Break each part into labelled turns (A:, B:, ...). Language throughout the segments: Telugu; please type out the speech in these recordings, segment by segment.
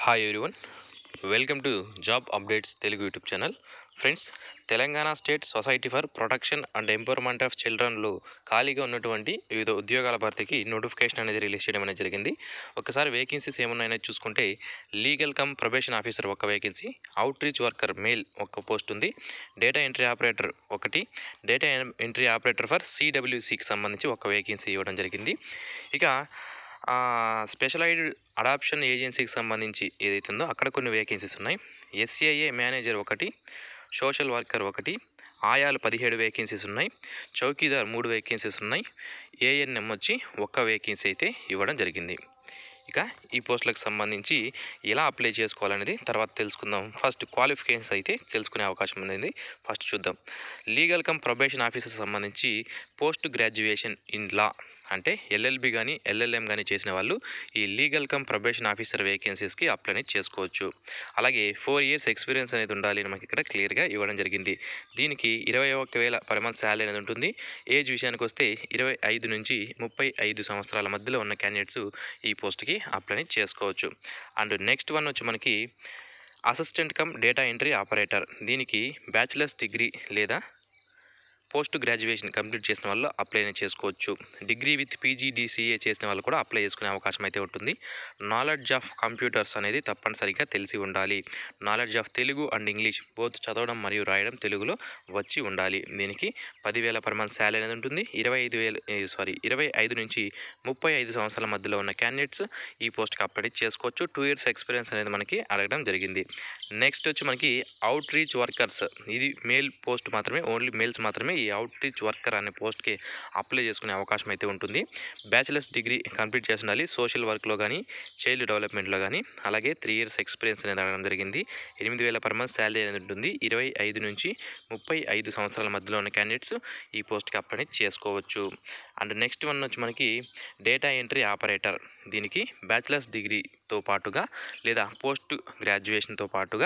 A: hi everyone welcome to job updates Telugu YouTube channel friends Telangana state society for protection and empowerment of చిల్డ్రన్లో ఖాళీగా ఉన్నటువంటి వివిధ ఉద్యోగాల భర్తీకి నోటిఫికేషన్ అనేది రిలీజ్ చేయడం అనేది జరిగింది ఒకసారి వేకెన్సీస్ ఏమున్నాయో చూసుకుంటే లీగల్ కమ్ ప్రొబేషన్ ఆఫీసర్ ఒక vacancy outreach worker male ఒక పోస్ట్ ఉంది డేటా ఎంట్రీ ఆపరేటర్ ఒకటి డేటా ఎంట్రీ ఆపరేటర్ ఫర్ సిడబ్ల్యూసికి సంబంధించి ఒక వేకెన్సీ ఇవ్వడం జరిగింది ఇక స్పెషలైజ్డ్ అడాప్షన్ ఏజెన్సీకి సంబంధించి ఏదైతే ఉందో అక్కడ కొన్ని వేకెన్సీస్ ఉన్నాయి ఎస్ఏఏ మేనేజర్ ఒకటి సోషల్ వర్కర్ ఒకటి ఆయాలు పదిహేడు వేకెన్సీస్ ఉన్నాయి చౌకీదార్ మూడు వేకెన్సీస్ ఉన్నాయి ఏఎన్ఎం వచ్చి ఒక్క వేకెన్సీ అయితే ఇవ్వడం జరిగింది ఇక ఈ పోస్టులకు సంబంధించి ఎలా అప్లై చేసుకోవాలనేది తర్వాత తెలుసుకుందాం ఫస్ట్ క్వాలిఫికేషన్స్ అయితే తెలుసుకునే అవకాశం ఉంది ఫస్ట్ చూద్దాం లీగల్ కమ్ ప్రొబేషన్ ఆఫీసర్ సంబంధించి పోస్ట్ గ్రాడ్యుయేషన్ ఇన్ లా అంటే ఎల్ఎల్బి కానీ ఎల్ఎల్ఎం కానీ చేసిన వాళ్ళు ఈ లీగల్ కమ్ ప్రొబేషన్ ఆఫీసర్ వేకెన్సీస్కి అప్లై అనేది చేసుకోవచ్చు అలాగే ఫోర్ ఇయర్స్ ఎక్స్పీరియన్స్ అనేది ఉండాలి అని మనకి ఇక్కడ క్లియర్గా ఇవ్వడం జరిగింది దీనికి ఇరవై ఒక్క వేల పర్ మంత్ శాలరీ అనేది ఉంటుంది ఏజ్ విషయానికి వస్తే ఇరవై ఐదు నుంచి ముప్పై ఐదు సంవత్సరాల మధ్యలో ఉన్న క్యాండిడేట్స్ ఈ పోస్ట్కి అప్లై చేసుకోవచ్చు అండ్ నెక్స్ట్ వన్ వచ్చి మనకి assistant cum data entry operator దీనికి బ్యాచిలర్స్ డిగ్రీ లేదా పోస్ట్ గ్రాడ్యుయేషన్ కంప్లీట్ చేసిన వాళ్ళు అప్లై చేసుకోవచ్చు డిగ్రీ విత్ పీజీడీసీఏ చేసిన వాళ్ళు కూడా అప్లై చేసుకునే అవకాశం అయితే ఉంటుంది నాలెడ్జ్ ఆఫ్ కంప్యూటర్స్ అనేది తప్పనిసరిగా తెలిసి ఉండాలి knowledge of Telugu and English both చదవడం మరియు రాయడం తెలుగులో వచ్చి ఉండాలి దీనికి పదివేల పర్ మంత్ శాలరీ అనేది ఉంటుంది ఇరవై ఐదు వేలు సారీ ఇరవై ఐదు నుంచి ముప్పై ఐదు సంవత్సరాల మధ్యలో ఉన్న క్యాండిడేట్స్ ఈ పోస్ట్కి అప్లై చేసుకోవచ్చు టూ ఇయర్స్ ఎక్స్పీరియన్స్ అనేది మనకి అడగడం జరిగింది నెక్స్ట్ వచ్చి మనకి అవుట్ రీచ్ వర్కర్స్ ఇది మేల్ పోస్ట్ మాత్రమే ఓన్లీ మేల్స్ మాత్రమే ఈ అవుట్ రీచ్ వర్కర్ అనే పోస్ట్కి అప్లై చేసుకునే అవకాశం అయితే ఉంటుంది బ్యాచిలర్స్ డిగ్రీ కంప్లీట్ చేసి ఉండాలి సోషల్ వర్క్లో కానీ చైల్డ్ డెవలప్మెంట్లో కానీ అలాగే త్రీ ఇయర్స్ ఎక్స్పీరియన్స్ అనేది అడగడం జరిగింది ఎనిమిది వేల పర్ మంత్ శాలరీ అనేది ఉంటుంది ఇరవై ఐదు నుంచి ముప్పై ఐదు సంవత్సరాల మధ్యలో ఉన్న క్యాండిడేట్స్ ఈ పోస్ట్కి అప్లై చేసుకోవచ్చు అండ్ నెక్స్ట్ వన్ వచ్చి మనకి డేటా ఎంట్రీ ఆపరేటర్ దీనికి బ్యాచిలర్స్ డిగ్రీతో పాటుగా లేదా పోస్ట్ గ్రాడ్యుయేషన్తో పాటుగా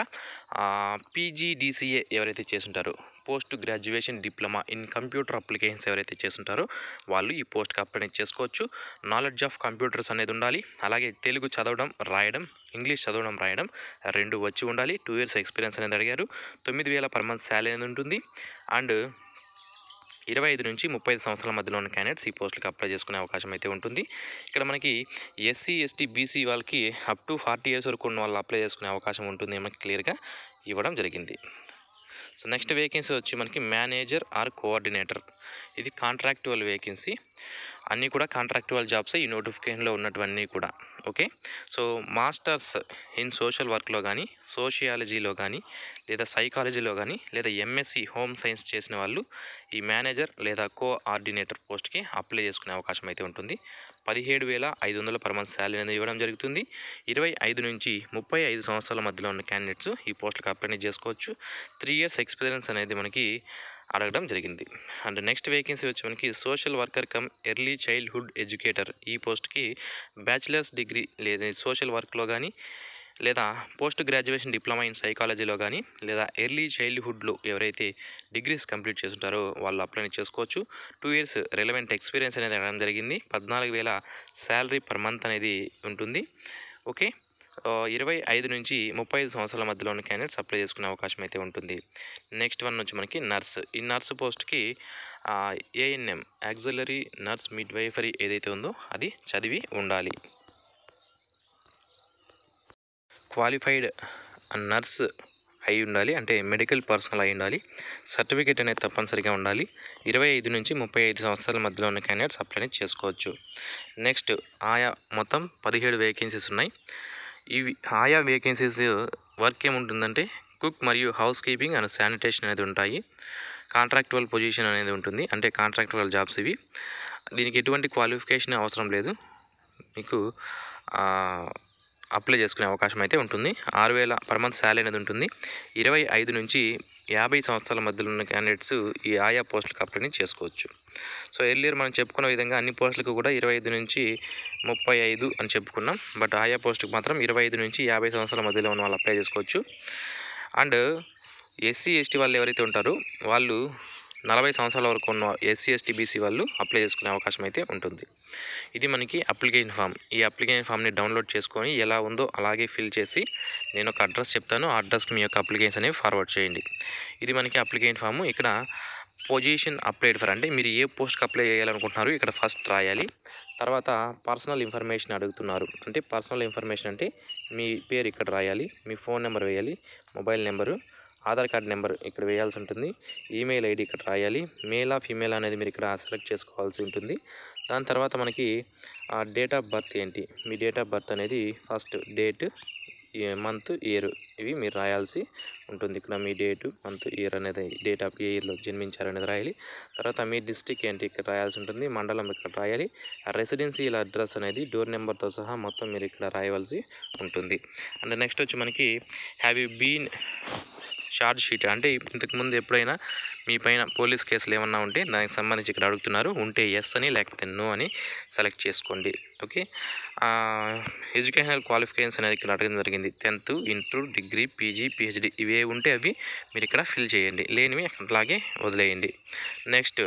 A: పీజీడీసీఏ ఎవరైతే చేస్తుంటారో post graduation diploma in computer applications ఎవరైతే చేస్తుంటారో వాళ్ళు ఈ పోస్ట్కి అప్లై చేసుకోవచ్చు నాలెడ్జ్ ఆఫ్ కంప్యూటర్స్ అనేది ఉండాలి అలాగే తెలుగు చదవడం రాయడం ఇంగ్లీష్ చదవడం రాయడం రెండు వచ్చి ఉండాలి టూ ఇయర్స్ ఎక్స్పీరియన్స్ అనేది అడిగారు తొమ్మిది వేల పర్ మంత్ శాలరీ అనేది ఉంటుంది అండ్ ఇరవై ఐదు నుంచి ముప్పై ఐదు సంవత్సరాల మధ్యలో ఉన్న క్యాండిడేట్స్ ఈ పోస్టులకు అప్లై చేసుకునే అవకాశం అయితే ఉంటుంది ఇక్కడ మనకి ఎస్సీ ఎస్టీ బీసీ వాళ్ళకి అప్ టు ఫార్టీ ఇయర్స్ వరకు ఉన్న వాళ్ళు అప్లై చేసుకునే అవకాశం ఉంటుంది మనకి క్లియర్గా ఇవ్వడం జరిగింది సో నెక్స్ట్ వేకెన్సీ వచ్చి మనకి మేనేజర్ ఆర్ కోఆర్డినేటర్ ఇది కాంట్రాక్టువల్ వేకెన్సీ అన్నీ కూడా కాంట్రాక్టువల్ జాబ్స్ ఈ నోటిఫికేషన్లో ఉన్నటువన్నీ కూడా okay so masters in social వర్క్లో కానీ సోషియాలజీలో కానీ లేదా సైకాలజీలో కానీ లేదా ఎంఎస్సి హోమ్ సైన్స్ చేసిన వాళ్ళు ఈ మేనేజర్ లేదా కోఆర్డినేటర్ పోస్ట్కి అప్లై చేసుకునే అవకాశం అయితే ఉంటుంది పదిహేడు వేల ఐదు వందల పర్ మంత్ శాలరీ అనేది ఇవ్వడం జరుగుతుంది ఇరవై ఐదు నుంచి ముప్పై ఐదు సంవత్సరాల మధ్యలో ఉన్న క్యాండిడేట్స్ ఈ పోస్టులకు అప్లై చేసుకోవచ్చు త్రీ ఇయర్స్ ఎక్స్పీరియన్స్ అనేది మనకి అడగడం జరిగింది అండ్ నెక్స్ట్ వేకెన్సీ వచ్చి మనకి social worker cum early childhood educator ఈ పోస్ట్కి బ్యాచిలర్స్ డిగ్రీ లేదా సోషల్ వర్క్లో కానీ లేదా పోస్ట్ గ్రాడ్యుయేషన్ డిప్లొమా ఇన్ సైకాలజీలో కానీ లేదా ఎర్లీ చైల్డ్హుడ్లో ఎవరైతే డిగ్రీస్ కంప్లీట్ చేస్తుంటారో వాళ్ళు అప్లై చేసుకోవచ్చు టూ ఇయర్స్ రెలవెంట్ ఎక్స్పీరియన్స్ అనేది అడగడం జరిగింది పద్నాలుగు వేల శాలరీ పర్ మంత్ అనేది ఉంటుంది ఓకే ఇరవై ఐదు నుంచి ముప్పై ఐదు సంవత్సరాల మధ్యలో ఉన్న క్యాండిడేట్స్ అప్లై చేసుకునే అవకాశం అయితే ఉంటుంది నెక్స్ట్ వన్ వచ్చి మనకి నర్స్ ఈ నర్స్ పోస్ట్కి ANM auxiliary nurse midwifery ఏదైతే ఉందో అది చదివి ఉండాలి క్వాలిఫైడ్ నర్స్ అయి ఉండాలి అంటే మెడికల్ పర్సనల్ అయి ఉండాలి సర్టిఫికేట్ అనేది తప్పనిసరిగా ఉండాలి ఇరవై ఐదు నుంచి ముప్పై ఐదు సంవత్సరాల మధ్యలో ఉన్న క్యాండిడేట్స్ అప్లై చేసుకోవచ్చు నెక్స్ట్ ఆయా మొత్తం పదిహేడు వేకెన్సీస్ ఉన్నాయి ఇవి ఆయా వేకెన్సీస్ వర్క్ ఏముంటుందంటే కుక్ మరియు హౌస్ కీపింగ్ అండ్ శానిటేషన్ అనేది ఉంటాయి కాంట్రాక్టువల్ పొజిషన్ అనేది ఉంటుంది అంటే కాంట్రాక్టువల్ జాబ్స్ ఇవి దీనికి ఎటువంటి క్వాలిఫికేషన్ అవసరం లేదు మీకు అప్లై చేసుకునే అవకాశం అయితే ఉంటుంది ఆరు వేల పర్ మంత్ శాలరీ అనేది ఉంటుంది ఇరవై ఐదు నుంచి యాభై సంవత్సరాల మధ్యలో ఉన్న క్యాండిడేట్స్ ఈ ఆయా పోస్టులకు అప్లై చేసుకోవచ్చు సో ఎర్లియర్ మనం చెప్పుకున్న విధంగా అన్ని పోస్టులకు కూడా ఇరవై ఐదు నుంచి ముప్పై ఐదు అని చెప్పుకున్నాం బట్ ఆయా పోస్టుకు మాత్రం ఇరవై ఐదు నుంచి యాభై సంవత్సరాల మధ్యలో ఉన్న వాళ్ళు అప్లై చేసుకోవచ్చు అండ్ ఎస్సీ ఎస్టీ వాళ్ళు ఎవరైతే ఉంటారో వాళ్ళు నలభై సంవత్సరాల వరకు ఉన్న ఎస్సీ ఎస్టీ బీసీ వాళ్ళు అప్లై చేసుకునే అవకాశం అయితే ఉంటుంది ఇది మనకి అప్లికేషన్ ఫామ్ ఈ అప్లికేషన్ ఫామ్ని డౌన్లోడ్ చేసుకొని ఎలా ఉందో అలాగే ఫిల్ చేసి నేను ఒక అడ్రస్ చెప్తాను ఆ అడ్రస్కి మీ యొక్క అప్లికేషన్ అనేవి ఫార్వర్డ్ చేయండి ఇది మనకి అప్లికేషన్ ఫామ్ ఇక్కడ పొజిషన్ అప్లైడ్ ఫర్ అంటే మీరు ఏ పోస్ట్కి అప్లై చేయాలనుకుంటున్నారు ఇక్కడ ఫస్ట్ రాయాలి తర్వాత పర్సనల్ ఇన్ఫర్మేషన్ అడుగుతున్నారు అంటే పర్సనల్ ఇన్ఫర్మేషన్ అంటే మీ పేరు ఇక్కడ రాయాలి మీ ఫోన్ నెంబర్ వేయాలి mobile number Aadhaar card number ఇక్కడ వేయాల్సి ఉంటుంది ఈమెయిల్ ఐడి ఇక్కడ రాయాలి మేలా ఫీమేల్ అనేది మీరు ఇక్కడ సెలెక్ట్ చేసుకోవాల్సి ఉంటుంది దాని తర్వాత మనకి డేట్ ఆఫ్ బర్త్ ఏంటి మీ డేట్ ఆఫ్ బర్త్ అనేది ఫస్ట్ డేట్ మంత్ ఇయర్ ఇవి మీరు రాయాల్సి ఉంటుంది ఇక్కడ మీ డేటు మంత్ ఇయర్ అనేది డేట్ ఆఫ్ ఏ ఇయర్లో జన్మించారనేది రాయాలి తర్వాత మీ డిస్టిక్ ఏంటి ఇక్కడ రాయాల్సి ఉంటుంది మండలం ఇక్కడ రాయాలి రెసిడెన్షియల్ అడ్రస్ అనేది డోర్ నెంబర్తో సహా మొత్తం మీరు ఇక్కడ రాయవలసి ఉంటుంది అండ్ నెక్స్ట్ వచ్చి మనకి have you been short sheet అంటే ఇంతకుముందు ఎప్పుడైనా మీ పైన పోలీస్ కేసులు ఏమన్నా ఉంటే దానికి సంబంధించి ఇక్కడ అడుగుతున్నారు ఉంటే ఎస్ అని లేకపోతే నో అని సెలెక్ట్ చేసుకోండి ఓకే ఎడ్యుకేషనల్ క్వాలిఫికేషన్స్ అనేది ఇక్కడ అడగడం జరిగింది tenth inter degree PG PhD ఇవే ఉంటే అవి మీరు ఇక్కడ ఫిల్ చేయండి లేనివి అట్లాగే వదిలేయండి నెక్స్ట్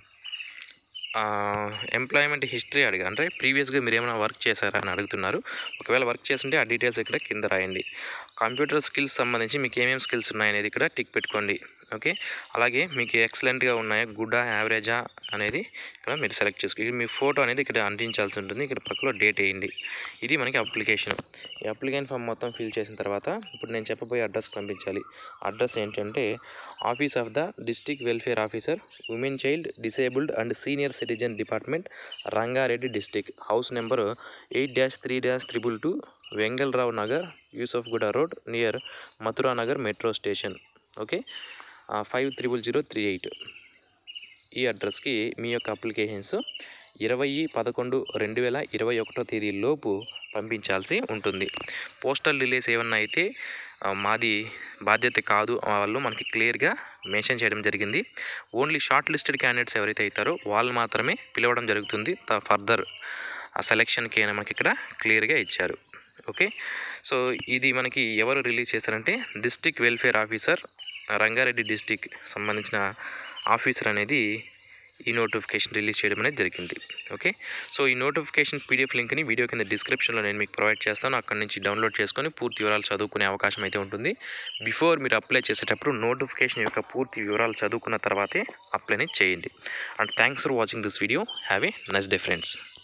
A: ఎంప్లాయ్మెంట్ హిస్టరీ అడిగా అంటే ప్రీవియస్గా మీరు ఏమైనా వర్క్ చేశారా అని అడుగుతున్నారు ఒకవేళ వర్క్ చేస్తుంటే ఆ డీటెయిల్స్ ఇక్కడ కింద రాయండి కంప్యూటర్ స్కిల్స్ సంబంధించి మీకు ఏమేమి స్కిల్స్ ఉన్నాయనేది ఇక్కడ టిక్ పెట్టుకోండి ఓకే అలాగే మీకు ఎక్సలెంట్గా ఉన్నాయా గుడ్డా యావరేజా అనేది ఇక్కడ మీరు సెలెక్ట్ చేసుకో ఇది మీ ఫోటో అనేది ఇక్కడ అంటించాల్సి ఉంటుంది ఇక్కడ పక్కలో డేట్ వేయండి ఇది మనకి అప్లికేషన్ ఈ అప్లికేషన్ ఫామ్ మొత్తం ఫిల్ చేసిన తర్వాత ఇప్పుడు నేను చెప్పబోయే అడ్రస్ పంపించాలి అడ్రస్ ఏంటంటే office of the district welfare officer women child disabled and senior citizen department Rangareddy district house number eight dash three dash triple two Vengalrao Nagar Yousufguda road near Mathura Nagar metro station okay five triple zero three eight ఈ అడ్రస్కి మీ యొక్క అప్లికేషన్స్ ఇరవై పదకొండు రెండు వేల ఇరవై ఒకటో తేదీ లోపు పంపించాల్సి ఉంటుంది పోస్టల్ రిలీజ్ ఏమన్నా అయితే ఆ, మాది బాధ్యత కాదు వాళ్ళు మనకి క్లియర్గా మెన్షన్ చేయడం జరిగింది ఓన్లీ షార్ట్ లిస్టెడ్ క్యాండిడేట్స్ ఎవరైతే అవుతారో వాళ్ళు మాత్రమే పిలవడం జరుగుతుంది ఫర్దర్ ఆ సెలెక్షన్కి అయినా మనకి ఇక్కడ క్లియర్గా ఇచ్చారు ఓకే సో ఇది మనకి ఎవరు రిలీజ్ చేశారంటే district welfare officer Rangareddy district సంబంధించిన ఆఫీసర్ అనేది ఈ నోటిఫికేషన్ రిలీజ్ చేయడం అనేది జరిగింది ఓకే సో ఈ నోటిఫికేషన్ పీడిఎఫ్ లింక్ని వీడియో కింద డిస్క్రిప్షన్లో నేను మీకు ప్రొవైడ్ చేస్తాను అక్కడ నుంచి డౌన్లోడ్ చేసుకొని పూర్తి వివరాలు చదువుకునే అవకాశం అయితే ఉంటుంది బిఫోర్ మీరు అప్లై చేసేటప్పుడు నోటిఫికేషన్ యొక్క పూర్తి వివరాలు చదువుకున్న తర్వాతే అప్లైని చేయండి and thanks for watching this video have a nice day friends